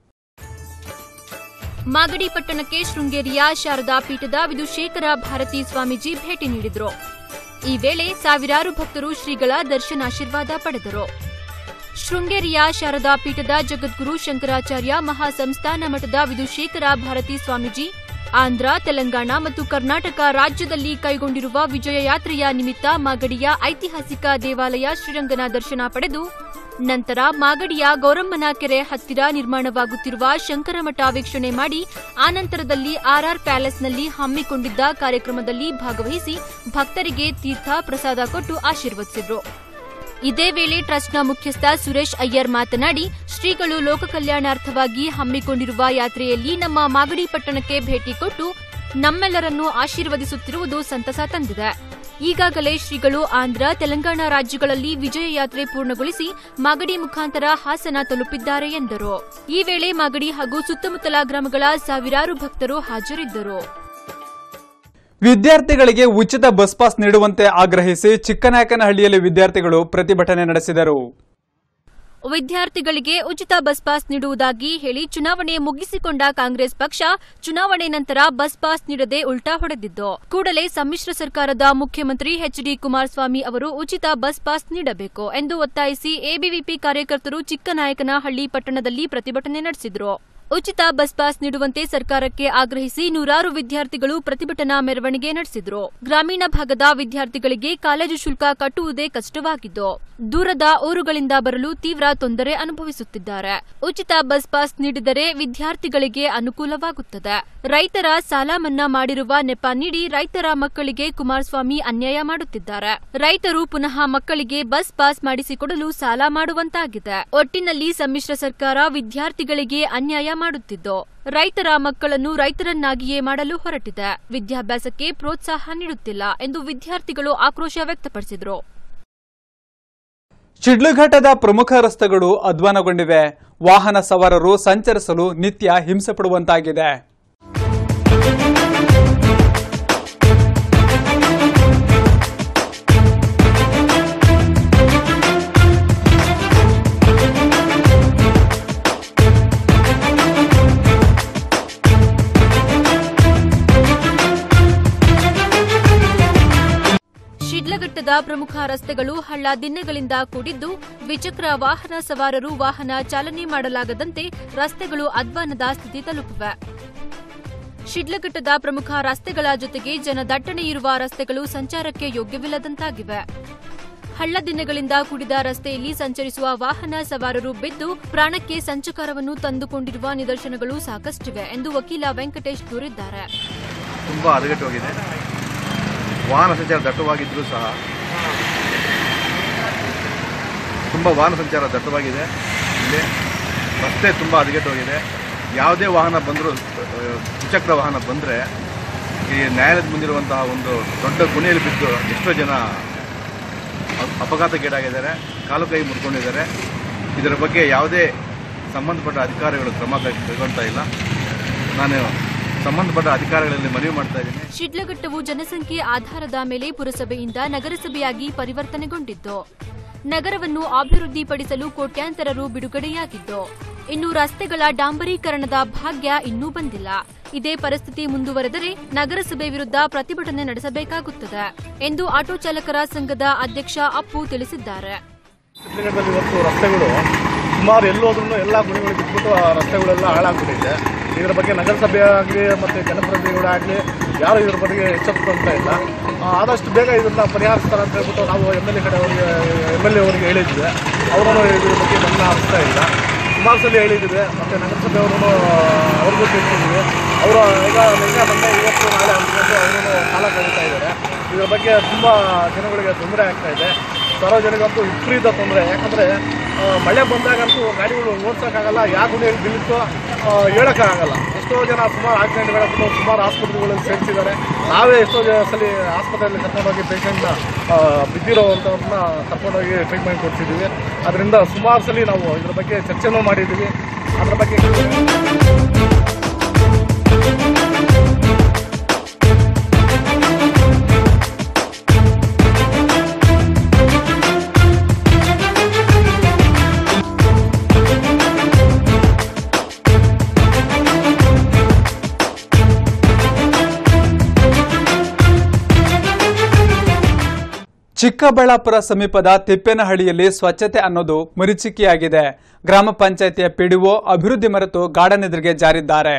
ಮಾಗಡಿ ಪಟ್ಟಣಕ್ಕೆ ಶೃಂಗೇರಿಯ ಶಾರದಾ ಪೀಠದ ವಿಧುಶೇಖರ ಭಾರತಿ ಸ್ವಾಮೀಜಿ ಭೇಟಿ ನೀಡಿದರು ಈ ವೇಳೆ ಸಾವಿರಾರು ಭಕ್ತರು ಶ್ರೀಗಳ ದರ್ಶನಾಶೀರ್ವಾದ ಪಡೆದರು ಶೃಂಗೇರಿಯ ಶಾರದಾ ಪೀಠದ ಜಗದ್ಗುರು ಶಂಕರಾಚಾರ್ಯ ಮಹಾಸಂಸ್ಥಾನ ಮಠದ ವಿಧುಶೇಖರ ಭಾರತಿ ಸ್ವಾಮೀಜಿ ಆಂಧ್ರ ತೆಲಂಗಾಣ ಮತ್ತು ಕರ್ನಾಟಕ ರಾಜ್ಯದಲ್ಲಿ ಕೈಗೊಂಡಿರುವ ವಿಜಯ ಯಾತ್ರೆಯ ನಿಮಿತ್ತ ಮಾಗಡಿಯ ಐತಿಹಾಸಿಕ ದೇವಾಲಯ ಶ್ರೀರಂಗನ ದರ್ಶನ ಪಡೆದು ನಂತರ ಮಾಗಡಿಯ ಗೌರಮ್ಮನ ಕೆರೆ ಹತ್ತಿರ ನಿರ್ಮಾಣವಾಗುತ್ತಿರುವ ಶಂಕರಮಠ ವೀಕ್ಷಣೆ ಮಾಡಿ ಆನಂತರದಲ್ಲಿ ಆರ್ಆರ್ ಪ್ಯಾಲೇಸ್ನಲ್ಲಿ ಹಮ್ಮಿಕೊಂಡಿದ್ದ ಕಾರ್ಯಕ್ರಮದಲ್ಲಿ ಭಾಗವಹಿಸಿ ಭಕ್ತರಿಗೆ ತೀರ್ಥ ಪ್ರಸಾದ ಕೊಟ್ಟು ಆಶೀರ್ವದಿಸಿದರು ಇದೇ ವೇಳೆ ಟ್ರಸ್ಟ್ನ ಮುಖ್ಯಸ್ಥ ಸುರೇಶ್ ಅಯ್ಯರ್ ಮಾತನಾಡಿ ಶ್ರೀಗಳು ಲೋಕ ಕಲ್ಯಾಣಾರ್ಥವಾಗಿ ಹಮ್ಮಿಕೊಂಡಿರುವ ಯಾತ್ರೆಯಲ್ಲಿ ನಮ್ಮ ಮಾಗಡಿ ಪಟ್ಟಣಕ್ಕೆ ಭೇಟಿ ಕೊಟ್ಟು ನಮ್ಮೆಲ್ಲರನ್ನು ಆಶೀರ್ವದಿಸುತ್ತಿರುವುದು ಸಂತಸ ತಂದಿದೆ ಈಗಾಗಲೇ ಶ್ರೀಗಳು ಆಂಧ್ರ ತೆಲಂಗಾಣ ರಾಜ್ಯಗಳಲ್ಲಿ ವಿಜಯ ಯಾತ್ರೆ ಪೂರ್ಣಗೊಳಿಸಿ ಮಾಗಡಿ ಮುಖಾಂತರ ಹಾಸನ ತಲುಪಿದ್ದಾರೆ ಎಂದರು ಈ ವೇಳೆ ಮಾಗಡಿ ಹಾಗೂ ಸುತ್ತಮುತ್ತಲ ಗ್ರಾಮಗಳ ಸಾವಿರಾರು ಭಕ್ತರು ಹಾಜರಿದ್ದರು ವಿದ್ಯಾರ್ಥಿಗಳಿಗೆ ಉಚಿತ ಬಸ್ ಪಾಸ್ ನೀಡುವಂತೆ ಆಗ್ರಹಿಸಿ ಚಿಕ್ಕನಾಯಕನಹಳ್ಳಿಯಲ್ಲಿ ವಿದ್ಯಾರ್ಥಿಗಳು ಪ್ರತಿಭಟನೆ ನಡೆಸಿದರು ವಿದ್ಯಾರ್ಥಿಗಳಿಗೆ ಉಚಿತ ಬಸ್ ಪಾಸ್ ನೀಡುವುದಾಗಿ ಹೇಳಿ ಚುನಾವಣೆ ಮುಗಿಸಿಕೊಂಡ ಕಾಂಗ್ರೆಸ್ ಪಕ್ಷ ಚುನಾವಣೆ ನಂತರ ಬಸ್ ಪಾಸ್ ನೀಡದೆ ಉಲ್ಟಾ ಹೊಡೆದಿದ್ದು ಕೂಡಲೇ ಸಮ್ಮಿಶ್ರ ಸರ್ಕಾರದ ಮುಖ್ಯಮಂತ್ರಿ ಎಚ್ ಡಿ ಕುಮಾರಸ್ವಾಮಿ ಅವರು ಉಚಿತ ಬಸ್ ಪಾಸ್ ನೀಡಬೇಕು ಎಂದು ಒತ್ತಾಯಿಸಿ ಎಬಿವಿಪಿ ಕಾರ್ಯಕರ್ತರು ಚಿಕ್ಕನಾಯಕನಹಳ್ಳಿ ಪಟ್ಟಣದಲ್ಲಿ ಪ್ರತಿಭಟನೆ ನಡೆಸಿದರು ಉಚಿತ ಬಸ್ ಪಾಸ್ ನೀಡುವಂತೆ ಸರ್ಕಾರಕ್ಕೆ ಆಗ್ರಹಿಸಿ ನೂರಾರು ವಿದ್ಯಾರ್ಥಿಗಳು ಪ್ರತಿಭಟನಾ ಮೆರವಣಿಗೆ ನಡೆಸಿದರು ಗ್ರಾಮೀಣ ಭಾಗದ ವಿದ್ಯಾರ್ಥಿಗಳಿಗೆ ಕಾಲೇಜು ಶುಲ್ಕ ಕಟ್ಟುವುದೇ ಕಷ್ಟವಾಗಿದ್ದು ದೂರದ ಊರುಗಳಿಂದ ಬರಲು ತೀವ್ರ ತೊಂದರೆ ಅನುಭವಿಸುತ್ತಿದ್ದಾರೆ ಉಚಿತ ಬಸ್ ಪಾಸ್ ನೀಡಿದರೆ ವಿದ್ಯಾರ್ಥಿಗಳಿಗೆ ಅನುಕೂಲವಾಗುತ್ತದೆ ರೈತರ ಸಾಲ ಮನ್ನಾ ಮಾಡಿರುವ ನೆಪ ನೀಡಿ ರೈತರ ಮಕ್ಕಳಿಗೆ ಕುಮಾರಸ್ವಾಮಿ ಅನ್ಯಾಯ ಮಾಡುತ್ತಿದ್ದಾರೆ ರೈತರು ಪುನಃ ಮಕ್ಕಳಿಗೆ ಬಸ್ ಪಾಸ್ ಮಾಡಿಸಿಕೊಡಲು ಸಾಲ ಮಾಡುವಂತಾಗಿದೆ ಒಟ್ಟಿನಲ್ಲಿ ಸಮ್ಮಿಶ್ರ ಸರ್ಕಾರ ವಿದ್ಯಾರ್ಥಿಗಳಿಗೆ ಅನ್ಯಾಯ ಮಾಡುತ್ತಿದ್ದು ರೈತರ ಮಕ್ಕಳನ್ನು ರೈತರನ್ನಾಗಿಯೇ ಮಾಡಲು ಹೊರಟಿದೆ ವಿದ್ಯಾಭ್ಯಾಸಕ್ಕೆ ಪ್ರೋತ್ಸಾಹ ನೀಡುತ್ತಿಲ್ಲ ಎಂದು ವಿದ್ಯಾರ್ಥಿಗಳು ಆಕ್ರೋಶ ವ್ಯಕ್ತಪಡಿಸಿದರು ಶಿಡ್ಲಘಟ್ಟದ ಪ್ರಮುಖ ರಸ್ತೆಗಳು ಅಧ್ವಾನಗೊಂಡಿವೆ ವಾಹನ ಸವಾರರು ಸಂಚರಿಸಲು ನಿತ್ಯ ಹಿಂಸೆ ಪಡುವಂತಾಗಿದೆ ಶಿಡ್ಲಘಟ್ಟದ ಪ್ರಮುಖ ರಸ್ತೆಗಳು ಹಳ್ಳ ದಿಣ್ಣೆಗಳಿಂದ ಕೂಡಿದ್ದು ದ್ವಿಚಕ್ರ ವಾಹನ ಸವಾರರು ವಾಹನ ಚಾಲನೆ ಮಾಡಲಾಗದಂತೆ ರಸ್ತೆಗಳು ಅಧ್ವಾನದ ಸ್ಥಿತಿ ತಲುಪಿವೆ ಶಿಡ್ಲಘಟ್ಟದ ಪ್ರಮುಖ ರಸ್ತೆಗಳ ಜೊತೆಗೆ ಜನದಟ್ಟಣೆ ಇರುವ ರಸ್ತೆಗಳು ಸಂಚಾರಕ್ಕೆ ಯೋಗ್ಯವಿಲ್ಲದಂತಾಗಿವೆ ಹಳ್ಳ ದಿಣ್ಣೆಗಳಿಂದ ಕೂಡಿದ ರಸ್ತೆಯಲ್ಲಿ ಸಂಚರಿಸುವ ವಾಹನ ಸವಾರರು ಬಿದ್ದು ಪ್ರಾಣಕ್ಕೆ ಸಂಚಕಾರವನ್ನು ತಂದುಕೊಂಡಿರುವ ನಿದರ್ಶನಗಳು ಸಾಕಷ್ಟಿವೆ ಎಂದು ವಕೀಲ ವೆಂಕಟೇಶ್ ದೂರಿದ್ದಾರೆ ತುಂಬ ಹದಗೆಟ್ಟೋಗಿದೆ ವಾಹನ ಸಂಚಾರ ದಟ್ಟವಾಗಿದ್ದರೂ ಸಹ ತುಂಬ ವಾಹನ ಸಂಚಾರ ದಟ್ಟವಾಗಿದೆ ಇಲ್ಲಿ ರಸ್ತೆ ತುಂಬ ಹದಗೆಟ್ಟೋಗಿದೆ ಯಾವುದೇ ವಾಹನ ಬಂದರೂ ದ್ವಿಚಕ್ರ ವಾಹನ ಬಂದರೆ ಈ ನ್ಯಾಯಾಲಯದ ಮುಂದಿರುವಂತಹ ಒಂದು ದೊಡ್ಡ ಗುಣೆಯಲ್ಲಿ ಬಿದ್ದು ಎಷ್ಟೋ ಜನ ಅ- ಅಪಘಾತಕ್ಕೀಡಾಗಿದ್ದಾರೆ ಕಾಲು ಕೈ ಮುರ್ಕೊಂಡಿದ್ದಾರೆ ಇದರ ಬಗ್ಗೆ ಯಾವುದೇ ಸಂಬಂಧಪಟ್ಟ ಅಧಿಕಾರಿಗಳು ಕ್ರಮ ಕೈ- ಕೈಗೊಳ್ತಾ ಇಲ್ಲ ನಾನು ಸಂಬಂಧಪಟ್ಟ ಅಧಿಕಾರಿಗಳಲ್ಲಿ ಮನವಿ ಮಾಡ್ತಾ ಇದ್ದೀನಿ ಶಿಡ್ಲಘಟ್ಟವು ಜನಸಂಖ್ಯೆ ಆಧಾರದ ಮೇಲೆ ಪುರಸಭೆಯಿಂದ ನಗರಸಭೆಯಾಗಿ ಪರಿವರ್ತನೆಗೊಂಡಿದ್ದು ನಗರವನ್ನು ಅಭಿವೃದ್ಧಿಪಡಿಸಲು ಕೋಟ್ಯಾಂತರ ರು ಬಿಡುಗಡೆಯಾಗಿದ್ದು ಇನ್ನು ರಸ್ತೆಗಳ ಡಾಂಬರೀಕರಣದ ಭಾಗ್ಯ ಇನ್ನೂ ಬಂದಿಲ್ಲ ಇದೇ ಪರಿಸ್ಥಿತಿ ಮುಂದುವರೆದರೆ ನಗರಸಭೆ ವಿರುದ್ಧ ಪ್ರತಿಭಟನೆ ನಡೆಸಬೇಕಾಗುತ್ತದೆ ಎಂದು ಆಟೋ ಚಾಲಕರ ಸಂಘದ ಅಧ್ಯಕ್ಷ ಅಪ್ಪು ತಿಳಿಸಿದ್ದಾರೆ ಶಿಡ್ಲಘಟ್ಟದಲ್ಲಿ ಇವತ್ತು ರಸ್ತೆಗಳು ಸುಮಾರು ಎಲ್ಲೋದ್ರೂ ಎಲ್ಲ ಗುಣಿಗಳು ಬಿಟ್ಬಿಟ್ಟು ಆ ರಸ್ತೆಗಳೆಲ್ಲ ಹಾಳಾಗ್ಬಿಟ್ಟಿದೆ ಇದರ ಬಗ್ಗೆ ನಗರಸಭೆ ಆಗಲಿ ಮತ್ತು ಜನಪ್ರತಿನಿಧಿಗಳಾಗಲಿ ಯಾರು ಇದ್ರ ಬಗ್ಗೆ ಎಚ್ಚೆತ್ತುಕೊಳ್ತಾ ಇಲ್ಲ ಆ, ಆದಷ್ಟು ಬೇಗ ಇದನ್ನ ಪರಿಹರಿಸ್ತಾರೆ ಅಂತ ಹೇಳ್ಬಿಟ್ಟು ನಾವು ಎಮ್ ಎಲ್ ಎ ಕಡೆ ಅವರಿಗೆ ಎಮ್ ಎಲ್ ಎ ಅವರಿಗೆ ಹೇಳಿದ್ವಿ ಅವರು ಇದ್ರ ಬಗ್ಗೆ ಗಮನ ಹರಿಸ್ತಾ ಇಲ್ಲ ಸುಮಾರು ಸಲ ಹೇಳಿದ್ದೀವಿ ಮತ್ತು ನಗರಸಭೆಯವರು ಅವ್ರಿಗೂ ತಿಳಿಸಿದ್ವಿ ಅವರು ಈಗ ನಿನ್ನೆ ಮೊನ್ನೆ ಇವತ್ತು ನಾಳೆ ಅಂದ್ಕೊಂಡು ಅವರು ಕಾಲ ಕಳೀತಾ ಇದ್ದಾರೆ ಇದರ ಬಗ್ಗೆ ತುಂಬ ಜನಗಳಿಗೆ ತೊಂದರೆ ಆಗ್ತಾ ಇದೆ ಸಾರ್ವಜನಿಕಂತೂ ವಿಪರೀತ ತೊಂದರೆ ಯಾಕಂದರೆ ಮಳೆ ಬಂದಾಗಂತೂ ಗಾಡಿಗಳು ಓಡ್ಸೋಕ್ಕಾಗಲ್ಲ ಯಾವ ಗುಡಿಯಲ್ಲಿ ಬೀಳುತ್ತೋ ಆ, ಹೇಳೋಕ್ಕಾಗಲ್ಲ ಎಷ್ಟೋ ಜನ ಸುಮಾರು ಆಕ್ಸಿಡೆಂಟ್ಗಳಾಗ್ಬಿಟ್ಟು ಸುಮಾರು ಆಸ್ಪತ್ರೆಗಳಲ್ಲಿ ಸೇರಿಸಿದ್ದಾರೆ ನಾವೇ ಎಷ್ಟೋ ಜ- ಸಲ ಆಸ್ಪತ್ರೆಯಲ್ಲಿ ಕರ್ಕೊಂಡೋಗಿ ಪೇಷಂಟ್ನ ಬಿದ್ದಿರೋವಂಥವ್ರನ್ನ ಕರ್ಕೊಂಡೋಗಿ ಟ್ರೀಟ್ಮೆಂಟ್ ಕೊಡ್ತಿದ್ದೀವಿ ಅದರಿಂದ ಸುಮಾರು ಸಲ ನಾವು ಇದ್ರ ಬಗ್ಗೆ ಚರ್ಚೆನೂ ಮಾಡಿದ್ದೀವಿ ಅದ್ರ ಬಗ್ಗೆ ಚಿಕ್ಕಬಳ್ಳಾಪುರ ಸಮೀಪದ ತಿಪ್ಪೇನಹಳ್ಳಿಯಲ್ಲಿ ಸ್ವಚ್ಛತೆ ಅನ್ನೋದು ಮರೀಚಿಕೆಯಾಗಿದೆ ಗ್ರಾಮ ಪಂಚಾಯಿತಿಯ ಪಿಡಿಒ ಅಭಿವೃದ್ಧಿ ಮರೆತು ಗಾರ್ಡನ್ ಎದುರಿಗೆ ಜಾರಿದ್ದಾರೆ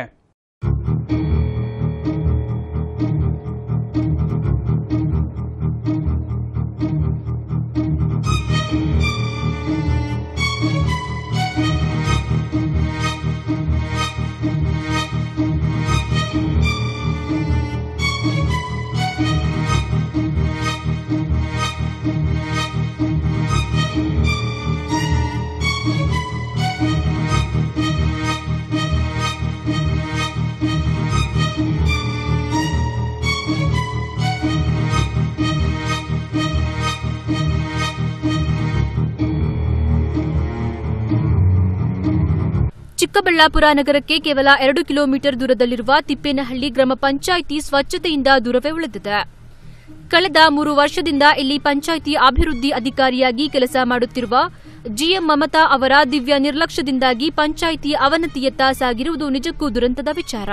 ಚಿಕ್ಕಬಳ್ಳಾಪುರ ನಗರಕ್ಕೆ ಕೇವಲ ಎರಡು ಕಿಲೋಮೀಟರ್ ದೂರದಲ್ಲಿರುವ ತಿಪ್ಪೇನಹಳ್ಳಿ ಗ್ರಾಮ ಪಂಚಾಯಿತಿ ಸ್ವಚ್ಛತೆಯಿಂದ ದೂರವೇ ಉಳಿದಿದೆ ಕಳೆದ ಮೂರು ವರ್ಷದಿಂದ ಇಲ್ಲಿ ಪಂಚಾಯಿತಿ ಅಭಿವೃದ್ಧಿ ಅಧಿಕಾರಿಯಾಗಿ ಕೆಲಸ ಮಾಡುತ್ತಿರುವ ಜಿಎಂ ಮಮತಾ ಅವರ ದಿವ್ಯ ನಿರ್ಲಕ್ಷ್ಯದಿಂದಾಗಿ ಪಂಚಾಯಿತಿ ಅವನತಿಯತ್ತ ಸಾಗಿರುವುದು ನಿಜಕ್ಕೂ ದುರಂತದ ವಿಚಾರ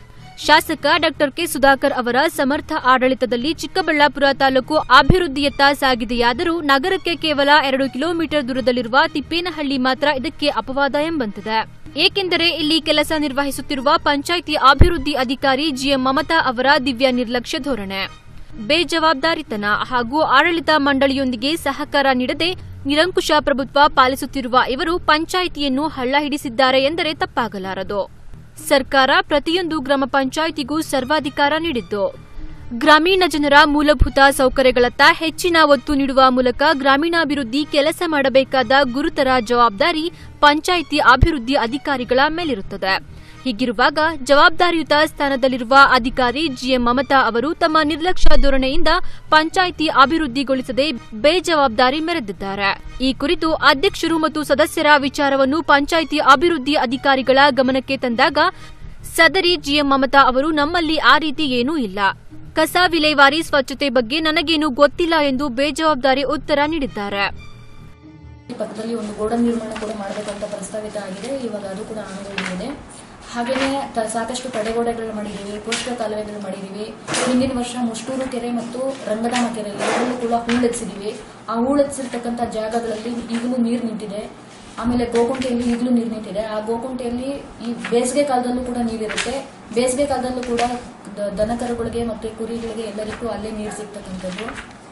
ಶಾಸಕ ಡಾ ಕೆ ಸುಧಾಕರ್ ಅವರ ಸಮರ್ಥ ಆಡಳಿತದಲ್ಲಿ ಚಿಕ್ಕಬಳ್ಳಾಪುರ ತಾಲೂಕು ಅಭಿವೃದ್ಧಿಯತ್ತ ಸಾಗಿದೆಯಾದರೂ ನಗರಕ್ಕೆ ಕೇವಲ ಎರಡು ಕಿಲೋಮೀಟರ್ ದೂರದಲ್ಲಿರುವ ತಿಪ್ಪೇನಹಳ್ಳಿ ಮಾತ್ರ ಇದಕ್ಕೆ ಅಪವಾದ ಎಂಬಂತಿದೆ ಏಕೆಂದರೆ ಇಲ್ಲಿ ಕೆಲಸ ನಿರ್ವಹಿಸುತ್ತಿರುವ ಪಂಚಾಯಿತಿ ಅಭಿವೃದ್ಧಿ ಅಧಿಕಾರಿ ಜಿಎಂ ಮಮತಾ ಅವರ ದಿವ್ಯ ನಿರ್ಲಕ್ಷ್ಯ ಧೋರಣೆ ಬೇಜವಾಬ್ದಾರಿತನ ಹಾಗೂ ಆಡಳಿತ ಮಂಡಳಿಯೊಂದಿಗೆ ಸಹಕಾರ ನೀಡದೆ ನಿರಂಕುಶ ಪ್ರಭುತ್ವ ಪಾಲಿಸುತ್ತಿರುವ ಇವರು ಪಂಚಾಯಿತಿಯನ್ನು ಹಳ್ಳ ಹಿಡಿಸಿದ್ದಾರೆ ಎಂದರೆ ತಪ್ಪಾಗಲಾರದು ಸರ್ಕಾರ ಪ್ರತಿಯೊಂದು ಗ್ರಾಮ ಪಂಚಾಯಿತಿಗೂ ಸರ್ವಾಧಿಕಾರ ನೀಡಿದ್ದು ಗ್ರಾಮೀಣ ಜನರ ಮೂಲಭೂತ ಸೌಕರ್ಯಗಳತ್ತ ಹೆಚ್ಚಿನ ಒತ್ತು ನೀಡುವ ಮೂಲಕ ಗ್ರಾಮೀಣಾಭಿವೃದ್ಧಿ ಕೆಲಸ ಮಾಡಬೇಕಾದ ಗುರುತರ ಜವಾಬ್ದಾರಿ ಪಂಚಾಯಿತಿ ಅಭಿವೃದ್ಧಿ ಅಧಿಕಾರಿಗಳ ಮೇಲಿರುತ್ತದೆ ಹೀಗಿರುವಾಗ ಜವಾಬ್ದಾರಿಯುತ ಸ್ಥಾನದಲ್ಲಿರುವ ಅಧಿಕಾರಿ ಜಿಎಂ ಮಮತಾ ಅವರು ತಮ್ಮ ನಿರ್ಲಕ್ಷ್ಯ ಧೋರಣೆಯಿಂದ ಪಂಚಾಯಿತಿ ಅಭಿವೃದ್ಧಿಗೊಳಿಸದೆ ಬೇಜವಾಬ್ದಾರಿ ಮೆರೆದಿದ್ದಾರೆ ಈ ಕುರಿತು ಅಧ್ಯಕ್ಷರು ಮತ್ತು ಸದಸ್ಯರ ವಿಚಾರವನ್ನು ಪಂಚಾಯಿತಿ ಅಭಿವೃದ್ಧಿ ಅಧಿಕಾರಿಗಳ ಗಮನಕ್ಕೆ ತಂದಾಗ ಸದರಿ ಜಿಎಂ ಮಮತಾ ಅವರು ನಮ್ಮಲ್ಲಿ ಆ ರೀತಿ ಏನೂ ಇಲ್ಲ ಕಸ ವಿಲೇವಾರಿ ಸ್ವಚ್ಛತೆ ಬಗ್ಗೆ ನನಗೇನು ಗೊತ್ತಿಲ್ಲ ಎಂದು ಬೇಜವಾಬ್ದಾರಿ ಉತ್ತರ ನೀಡಿದ್ದಾರೆ ಪಕ್ಕದಲ್ಲಿ ಒಂದು ಗೋಡನ್ ನಿರ್ಮಾಣ ಕೂಡ ಮಾಡಬೇಕಂತ ಪ್ರಸ್ತಾವಿತ ಆಗಿದೆ ಇವಾಗ ಅದು ಕೂಡ ಆಂದೋಲನ ಹಾಗೆಯೇ ತ- ಸಾಕಷ್ಟು ತಡೆಗೋಡೆಗಳು ಮಾಡಿದ್ದೀವಿ ಪೋಷಕ ಕಾಲುವೆಗಳು ಮಾಡಿದ್ದೀವಿ ಹಿಂದಿನ ವರ್ಷ ಮುಷ್ಟೂರು ಕೆರೆ ಮತ್ತು ರಂಗಧಾಮ ಕೆರೆ ಎರಡಲ್ಲೂ ಕೂಡ ಹೂಳೆತ್ಸಿದ್ದೀವಿ ಆ ಹೂಳೆತ್ಸಿರ್ತಕ್ಕಂಥ ಜಾಗಗಳಲ್ಲಿ ಈಗಲೂ ನೀರು ನಿಂತಿದೆ ಆಮೇಲೆ ಗೋಕುಂಟೆಯಲ್ಲಿ ಈಗಲೂ ನೀರು ನಿಂತಿದೆ ಆ ಗೋಕುಂಟೆಯಲ್ಲಿ ಈ ಬೇಸಿಗೆ ಕಾಲದಲ್ಲೂ ಕೂಡ ನೀರಿರುತ್ತೆ ಬೇಸಿಗೆ ಕಾಲದಲ್ಲೂ ಕೂಡ ದ- ದನಕರುಗಳಿಗೆ ಮತ್ತು ಕುರಿಗಳಿಗೆ ಎಲ್ಲರಿಗೂ ಅಲ್ಲೇ ನೀರು ಸಿಗ್ತಕ್ಕಂಥದ್ದು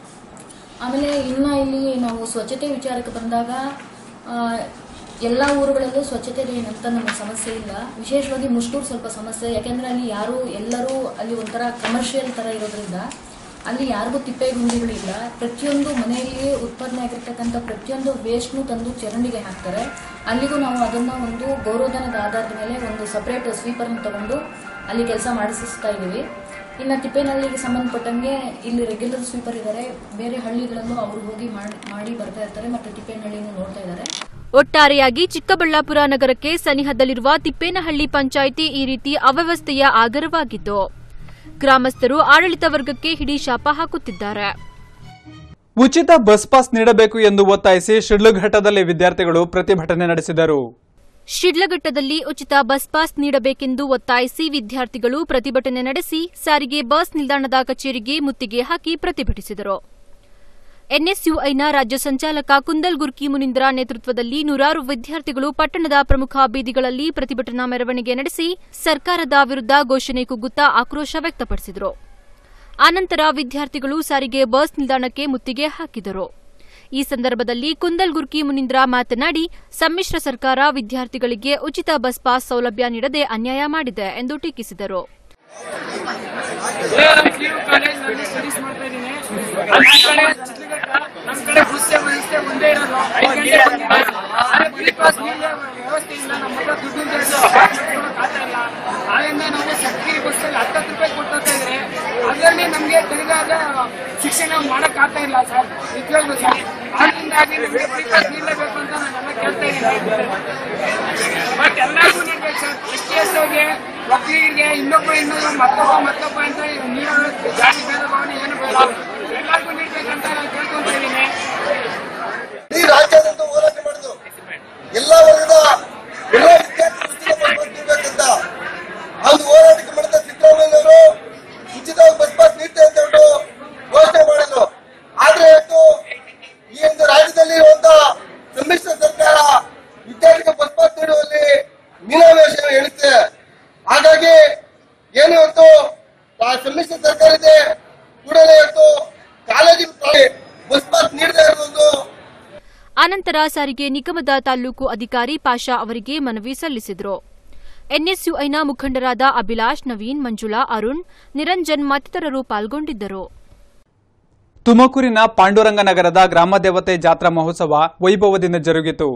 ಆಮೇಲೆ ಇನ್ನು ಇಲ್ಲಿ ನಾವು ಸ್ವಚ್ಛತೆ ವಿಚಾರಕ್ಕೆ ಬಂದಾಗ ಆ, ಎಲ್ಲ ಊರುಗಳಲ್ಲೂ ಸ್ವಚ್ಛತೆ ಏನಂತ ನಮಗೆ ಸಮಸ್ಯೆ ಇಲ್ಲ ವಿಶೇಷವಾಗಿ ಮುಷ್ಟೂರು ಸ್ವಲ್ಪ ಸಮಸ್ಯೆ ಯಾಕೆಂದ್ರೆ ಅಲ್ಲಿ ಯಾರು ಎಲ್ಲರೂ ಅಲ್ಲಿ ಒಂಥರ ಕಮರ್ಷಿಯಲ್ ತರ ಇರೋದ್ರಿಂದ ಅಲ್ಲಿ ಯಾರಿಗೂ ತಿಪ್ಪೆ ಗುಂಡಿಗಳಿಲ್ಲ ಪ್ರತಿಯೊಂದು ಮನೆಯಲ್ಲಿ ಉತ್ಪಾದನೆ ಆಗಿರ್ತಕ್ಕಂಥ ಪ್ರತಿಯೊಂದು ವೇಸ್ಟ್ನು ತಂದು ಚರಂಡಿಗೆ ಹಾಕ್ತಾರೆ ಅಲ್ಲಿಗೂ ನಾವು ಅದನ್ನ ಒಂದು ಗೌರವಧನದ ಆಧಾರದ ಮೇಲೆ ಒಂದು ಸಪರೇಟ್ ಸ್ವೀಪರ್ನ ತಗೊಂಡು ಅಲ್ಲಿ ಕೆಲಸ ಮಾಡಿಸ್ತಾ ಇದ್ದೀವಿ ಇನ್ನು ತಿಪ್ಪೇನಹಳ್ಳಿಗೆ ಸಂಬಂಧಪಟ್ಟಂಗೆ ಇಲ್ಲಿ ರೆಗ್ಯುಲರ್ ಸ್ವೀಪರ್ ಇದ್ದಾರೆ ಬೇರೆ ಹಳ್ಳಿಗಳಲ್ಲೂ ಅವರು ಹೋಗಿ ಮಾಡ್- ಮಾಡಿ ಬರ್ತಾ ಇರ್ತಾರೆ ಮತ್ತೆ ತಿಪ್ಪೇನಹಳ್ಳಿನೂ ನೋಡ್ತಾ ಇದ್ದಾರೆ ಒಟ್ಟಾರೆಯಾಗಿ ಚಿಕ್ಕಬಳ್ಳಾಪುರ ನಗರಕ್ಕೆ ಸನಿಹದಲ್ಲಿರುವ ತಿಪ್ಪೇನಹಳ್ಳಿ ಪಂಚಾಯಿತಿ ಈ ರೀತಿ ಅವ್ಯವಸ್ಥೆಯ ಆಗರವಾಗಿದ್ದು ಗ್ರಾಮಸ್ಥರು ಆಡಳಿತ ವರ್ಗಕ್ಕೆ ಹಿಡಿ ಶಾಪ ಹಾಕುತ್ತಿದ್ದಾರೆ ಉಚಿತ ಬಸ್ ಪಾಸ್ ನೀಡಬೇಕು ಎಂದು ಒತ್ತಾಯಿಸಿ ಶಿಡ್ಲಘಟ್ಟದಲ್ಲಿ ವಿದ್ಯಾರ್ಥಿಗಳು ಪ್ರತಿಭಟನೆ ನಡೆಸಿದರು ಶಿಡ್ಲಘಟ್ಟದಲ್ಲಿ ಉಚಿತ ಬಸ್ ಪಾಸ್ ನೀಡಬೇಕೆಂದು ಒತ್ತಾಯಿಸಿ ವಿದ್ಯಾರ್ಥಿಗಳು ಪ್ರತಿಭಟನೆ ನಡೆಸಿ ಸಾರಿಗೆ ಬಸ್ ನಿಲ್ದಾಣದ ಕಚೇರಿಗೆ ಮುತ್ತಿಗೆ ಹಾಕಿ ಪ್ರತಿಭಟಿಸಿದರು ಎನ್ಎಸ್ಯುಐನ ರಾಜ್ಯ ಸಂಚಾಲಕ ಕುಂದಲ್ ಗುರ್ಕಿ ಮುನಿಂದ್ರ ನೇತೃತ್ವದಲ್ಲಿ ನೂರಾರು ವಿದ್ಯಾರ್ಥಿಗಳು ಪಟ್ಟಣದ ಪ್ರಮುಖ ಬೀದಿಗಳಲ್ಲಿ ಪ್ರತಿಭಟನಾ ಮೆರವಣಿಗೆ ನಡೆಸಿ ಸರ್ಕಾರದ ವಿರುದ್ಧ ಘೋಷಣೆ ಕೂಗುತ್ತಾ ಆಕ್ರೋಶ ವ್ಯಕ್ತಪಡಿಸಿದರು ಆನಂತರ ವಿದ್ಯಾರ್ಥಿಗಳು ಸಾರಿಗೆ ಬಸ್ ನಿಲ್ದಾಣಕ್ಕೆ ಮುತ್ತಿಗೆ ಹಾಕಿದರು ಈ ಸಂದರ್ಭದಲ್ಲಿ ಕುಂದಲ್ ಗುರ್ಕಿ ಮುನಿಂದ್ರ ಮಾತನಾಡಿ ಸಮ್ಮಿಶ್ರ ಸರ್ಕಾರ ವಿದ್ಯಾರ್ಥಿಗಳಿಗೆ ಉಚಿತ ಬಸ್ ಪಾಸ್ ಸೌಲಭ್ಯ ನೀಡದೆ ಅನ್ಯಾಯ ಮಾಡಿದೆ ಎಂದು ಟೀಕಿಸಿದರು ನಮ್ ಕಡೆ ಬುಸ್ಸೆ ವ್ಯವಸ್ಥೆ ಒಂದೇ ಇರೋದು ಐದು ಗಂಟೆ ಬಂದಿದೆ ಆದ್ರೆ ಫ್ರೀ ಪಾಸ್ ನೀಡುವ ವ್ಯವಸ್ಥೆ ಇಲ್ಲ ನಮ್ಮ ಹತ್ರ ದುಡ್ಡು ಇಲ್ಲ ಇಲ್ಲ ಆದ್ರಿಂದ ನಾವು ಸರ್ಕಾರಿ ಬಸ್ಸಲ್ಲಿ ಹತ್ತತ್ತು ರೂಪಾಯಿ ಕೊಟ್ಟು ಇದ್ರೆ ಅದರಲ್ಲಿ ನಮಗೆ ತಿರುಗಾದ ಶಿಕ್ಷಣ ಮಾಡಕ್ ಆಗ್ತಾ ಇಲ್ಲ ಸರ್ ನಿಜವಾಗ್ಲೂ ಸರ್ ಆದ್ರಿಂದಾಗಿ ನಮಗೆ ಫ್ರೀ ಪಾಸ್ ನೀಡಲೇಬೇಕು ಅಂತ ನಾನೆಲ್ಲ ಕೇಳ್ತಾ ಇದ್ದೀನಿ ಬಟ್ ಎಲ್ಲರಿಗೂ ನೀಡ್ಬೇಕು ಸರ್ ಎಸ್ ಟಿ ಎಸ್ ಅವ್ರಿಗೆ ಒಕ್ಕಲಿಗರಿಗೆ ಇನ್ನೊಬ್ಬ ಇನ್ನೊಬ್ಬ ಮತ್ತೊಬ್ಬ ಮತ್ತೊಬ್ಬ ಅಂತ ನೀಡೋದು ಜಾತಿ ಭೇದ ಭಾವನೆ ಏನು ಬೇಡ ಎಲ್ಲರಿಗೂ ನೀಡ್ಬೇಕಂತ ನಾನು ಕೇಳ್ಕೊಂತ ಇದ್ದೀನಿ ಈ ರಾಜ್ಯಾದ್ಯಂತ ಹೋರಾಟ ಮಾಡಿದ್ರು ಎಲ್ಲ ವರ್ಗದ ಎಲ್ಲ ವಿದ್ಯಾರ್ಥಿ ನೀಡಬೇಕಂತ ಒಂದು ಹೋರಾಟಕ್ಕೆ ಮಾಡಿದ ಸಿದ್ದರಾಮಯ್ಯ ಅವರು ಉಚಿತವಾಗಿ ಬಸ್ ಪಾಸ್ ನೀಡ್ತೇವೆ ಅಂತ ಹೇಳ್ಬಿಟ್ಟು ಘೋಷಣೆ ಮಾಡಿದ್ರು ಆದ್ರೆ ಇವತ್ತು ಅನಂತರ ಸಾರಿಗೆ ನಿಗಮದ ತಾಲೂಕು ಅಧಿಕಾರಿ ಪಾಷಾ ಅವರಿಗೆ ಮನವಿ ಸಲ್ಲಿಸಿದರು ಎನ್ಎಸ್ಯುಐನ ಮುಖಂಡರಾದ ಅಭಿಲಾಷ್ ನವೀನ್ ಮಂಜುಳಾ ಅರುಣ್ ನಿರಂಜನ್ ಮತ್ತಿತರರು ಪಾಲ್ಗೊಂಡಿದ್ದರು ತುಮಕೂರಿನ ಪಾಂಡುರಂಗ ನಗರದ ಗ್ರಾಮ ದೇವತೆ ಜಾತ್ರಾ ಮಹೋತ್ಸವ ವೈಭವದಿಂದ ಜರುಗಿತು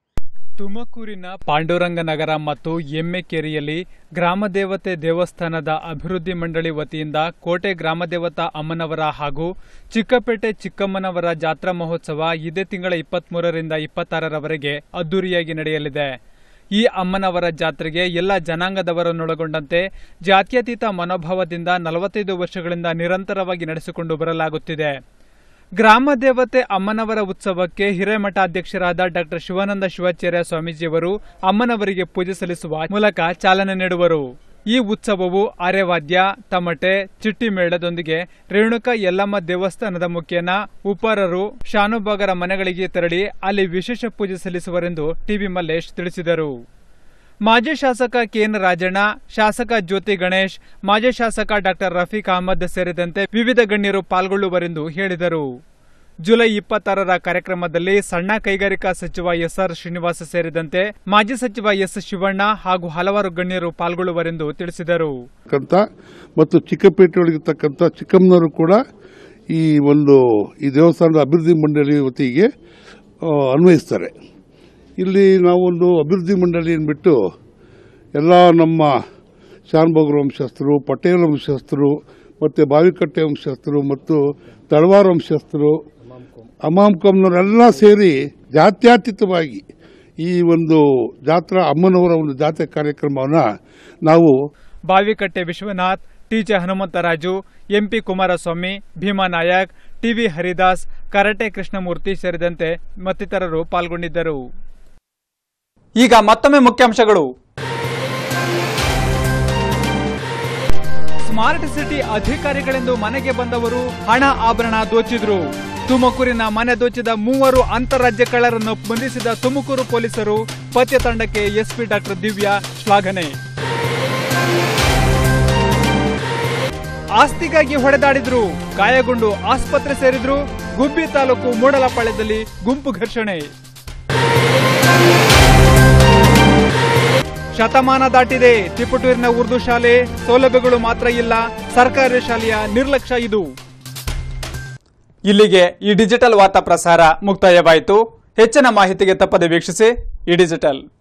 ತುಮಕೂರಿನ ಪಾಂಡುರಂಗ ನಗರ ಮತ್ತು ಎಮ್ಮೆಕೆರೆಯಲ್ಲಿ ಗ್ರಾಮ ದೇವತೆ ದೇವಸ್ಥಾನದ ಅಭಿವೃದ್ಧಿ ಮಂಡಳಿ ವತಿಯಿಂದ ಕೋಟೆ ಗ್ರಾಮ ದೇವತಾ ಅಮ್ಮನವರ ಹಾಗೂ ಚಿಕ್ಕಪೇಟೆ ಚಿಕ್ಕಮ್ಮನವರ ಜಾತ್ರಾ ಮಹೋತ್ಸವ ಇದೇ ತಿಂಗಳ ಇಪ್ಪತ್ಮೂರರಿಂದ ಇಪ್ಪತ್ತಾರರವರೆಗೆ ಅದ್ದೂರಿಯಾಗಿ ನಡೆಯಲಿದೆ ಈ ಅಮ್ಮನವರ ಜಾತ್ರೆಗೆ ಎಲ್ಲ ಜನಾಂಗದವರನ್ನೊಳಗೊಂಡಂತೆ ಜಾತ್ಯತೀತ ಮನೋಭಾವದಿಂದ ನಲವತ್ತೈದು ವರ್ಷಗಳಿಂದ ನಿರಂತರವಾಗಿ ನಡೆಸಿಕೊಂಡು ಬರಲಾಗುತ್ತಿದೆ ಗ್ರಾಮ ದೇವತೆ ಅಮ್ಮನವರ ಉತ್ಸವಕ್ಕೆ ಹಿರೇಮಠಾಧ್ಯಕ್ಷರಾದ ಡಾಕ್ಟರ್ ಶಿವಾನಂದ ಶಿವಾಚಾರ್ಯ ಸ್ವಾಮೀಜಿಯವರು ಅಮ್ಮನವರಿಗೆ ಪೂಜೆ ಸಲ್ಲಿಸುವ ಮೂಲಕ ಚಾಲನೆ ನೀಡುವರು ಈ ಉತ್ಸವವು ಆರ್ಯವಾದ್ಯ ತಮಟೆ ಚಿಟ್ಟಿ ಮೇಳದೊಂದಿಗೆ ರೇಣುಕಾ ಯಲ್ಲಮ್ಮ ದೇವಸ್ಥಾನದ ಮುಖ್ಯನ ಉಪಾರರು ಶಾನುಭಾಗರ ಮನೆಗಳಿಗೆ ತೆರಳಿ ಅಲ್ಲಿ ವಿಶೇಷ ಪೂಜೆ ಸಲ್ಲಿಸುವರೆಂದು ಟಿವಿ ಮಲ್ಲೇಶ್ ತಿಳಿಸಿದರು ಮಾಜಿ ಶಾಸಕ ಕೆಎನ್ ರಾಜಣ್ಣ ಶಾಸಕ ಜ್ಯೋತಿ ಗಣೇಶ್ ಮಾಜಿ ಶಾಸಕ ಡಾಕ್ಟರ್ ರಫೀಕ್ ಅಹಮದ್ ಸೇರಿದಂತೆ ವಿವಿಧ ಗಣ್ಯರು ಪಾಲ್ಗೊಳ್ಳುವರೆಂದು ಹೇಳಿದರು ಜುಲೈ ಇಪ್ಪತ್ತಾರರ ಕಾರ್ಯಕ್ರಮದಲ್ಲಿ ಸಣ್ಣ ಕೈಗಾರಿಕಾ ಸಚಿವ ಎಸ್ಆರ್ ಶ್ರೀನಿವಾಸ ಸೇರಿದಂತೆ ಮಾಜಿ ಸಚಿವ ಎಸ್ ಶಿವಣ್ಣ ಹಾಗೂ ಹಲವಾರು ಗಣ್ಯರು ಪಾಲ್ಗೊಳ್ಳುವರೆಂದು ತಿಳಿಸಿದರು ಇರ್ತಕ್ಕಂಥ ಮತ್ತು ಚಿಕ್ಕಪೇಟೆ ಒಳಗಿರ್ತಕ್ಕಂಥ ಚಿಕ್ಕಮ್ಮನವರು ಕೂಡ ಈ ಒಂದು ಈ ದೇವಸ್ಥಾನದ ಅಭಿವೃದ್ಧಿ ಮಂಡಳಿ ವತಿಗೆ ಆ, ಅನ್ವಯಿಸ್ತಾರೆ ಇಲ್ಲಿ ನಾವೊಂದು ಅಭಿವೃದ್ಧಿ ಮಂಡಳಿ ಅಂದ್ಬಿಟ್ಟು ಎಲ್ಲ ನಮ್ಮ ಶಾನ್ಭೋಗ್ರ ವಂಶಸ್ಥರು ಪಟೇಲ್ ವಂಶಸ್ಥರು ಮತ್ತು ಬಾವಿಕಟ್ಟೆ ವಂಶಸ್ಥರು ಮತ್ತು ತಳವಾರ ವಂಶಸ್ಥರು ಅಮಾಂಕಂನವರೆಲ್ಲ ಸೇರಿ ಜಾತ್ಯತೀತವಾಗಿ ಈ ಒಂದು ಜಾತ್ರಾ ಅಮ್ಮನವರ ಒಂದು ಜಾತ್ರೆ ಕಾರ್ಯಕ್ರಮವನ್ನು ನಾವು Bavikatte Vishwanath TJ Hanumantharaju MP Kumaraswamy Bhima Nayak TV Haridas karate Krishnamurthy ಸೇರಿದಂತೆ ಮತ್ತಿತರರು ಪಾಲ್ಗೊಂಡಿದ್ದರು ಈಗ ಮತ್ತೊಮ್ಮೆ ಮುಖ್ಯಾಂಶಗಳು ಸ್ಮಾರ್ಟ್ ಸಿಟಿ ಅಧಿಕಾರಿಗಳೆಂದು ಮನೆಗೆ ಬಂದವರು ಹಣ ಆಭರಣ ದೋಚಿದ್ರು ತುಮಕೂರಿನ ಮನೆ ದೋಚಿದ ಮೂವರು ಅಂತಾರಾಜ್ಯ ಕಳ್ಳರನ್ನು ಬಂಧಿಸಿದ ತುಮಕೂರು ಪೊಲೀಸರು ಪತ್ಯ ತಂಡಕ್ಕೆ ಎಸ್ಪಿ ಡಾಕ್ಟರ್ ದಿವ್ಯಾ ಶ್ಲಾಘನೆ ಆಸ್ತಿಗಾಗಿ ಹೊಡೆದಾಡಿದ್ರು ಗಾಯಗೊಂಡು ಆಸ್ಪತ್ರೆ ಸೇರಿದ್ರು ಗುಬ್ಬಿ ತಾಲೂಕು ಮೂಡಲಪಾಳ್ಯದಲ್ಲಿ ಗುಂಪು ಘರ್ಷಣೆ ಶತಮಾನ ದಾಟಿದೆ ತಿಪಟೂರಿನ ಉರ್ದು ಶಾಲೆ ಸೌಲಭ್ಯಗಳು ಮಾತ್ರ ಇಲ್ಲ ಸರ್ಕಾರಿ ಶಾಲೆಯ ನಿರ್ಲಕ್ಷ್ಯ ಇದು ಇಲ್ಲಿಗೆ ಈ ಡಿಜಿಟಲ್ ವಾರ್ತಾ ಪ್ರಸಾರ ಮುಕ್ತಾಯವಾಯಿತು ಹೆಚ್ಚಿನ ಮಾಹಿತಿಗೆ ತಪ್ಪದೆ ವೀಕ್ಷಿಸಿ ಈ ಡಿಜಿಟಲ್